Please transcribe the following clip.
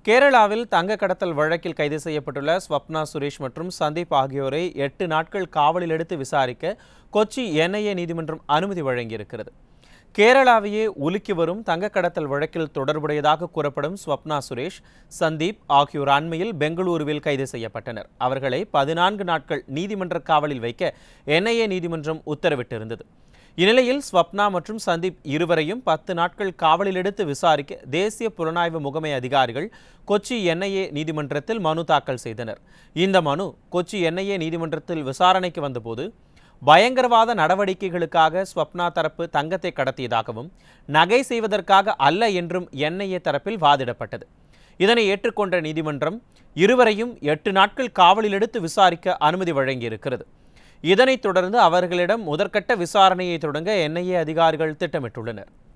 கேரளாவில் தங்க கடத்தல் வழக்கில் கைது செய்யப்பட்டுள்ள ஸ்வப்னா சுரேஷ் மற்றும் சந்தீப் ஆகியோரை எட்டு நாட்கள் காவலில் எடுத்து விசாரிக்க கொச்சி என்ஐஏ நீதிமன்றம் அனுமதி வழங்கியிருக்கிறது கேரளாவையே உலுக்கி வரும் தங்க கடத்தல் வழக்கில் தொடர்புடையதாக கூறப்படும் ஸ்வப்னா சுரேஷ் சந்தீப் ஆகியோர் அண்மையில் பெங்களூருவில் கைது செய்யப்பட்டனர் அவர்களை பதினான்கு நாட்கள் நீதிமன்ற காவலில் வைக்க என்ஐஏ நீதிமன்றம் உத்தரவிட்டிருந்தது இந்நிலையில் ஸ்வப்னா மற்றும் சந்தீப் இருவரையும் பத்து நாட்கள் காவலில் எடுத்து விசாரிக்க தேசிய புலனாய்வு முகமை அதிகாரிகள் கொச்சி என்ஐஏ நீதிமன்றத்தில் மனு தாக்கல் செய்தனர் இந்த மனு கொச்சி என்ஐஏ நீதிமன்றத்தில் விசாரணைக்கு வந்தபோது பயங்கரவாத நடவடிக்கைகளுக்காக ஸ்வப்னா தரப்பு தங்கத்தை கடத்தியதாகவும் நகை செய்வதற்காக அல்ல என்றும் என்ஐஏ தரப்பில் வாதிடப்பட்டது இதனை ஏற்றுக்கொண்ட நீதிமன்றம் இருவரையும் எட்டு நாட்கள் காவலில் எடுத்து விசாரிக்க அனுமதி வழங்கியிருக்கிறது இதனைத் தொடர்ந்து அவர்களிடம் முதற்கட்ட விசாரணையை தொடங்க என்ஐஏ அதிகாரிகள் திட்டமிட்டுள்ளனர்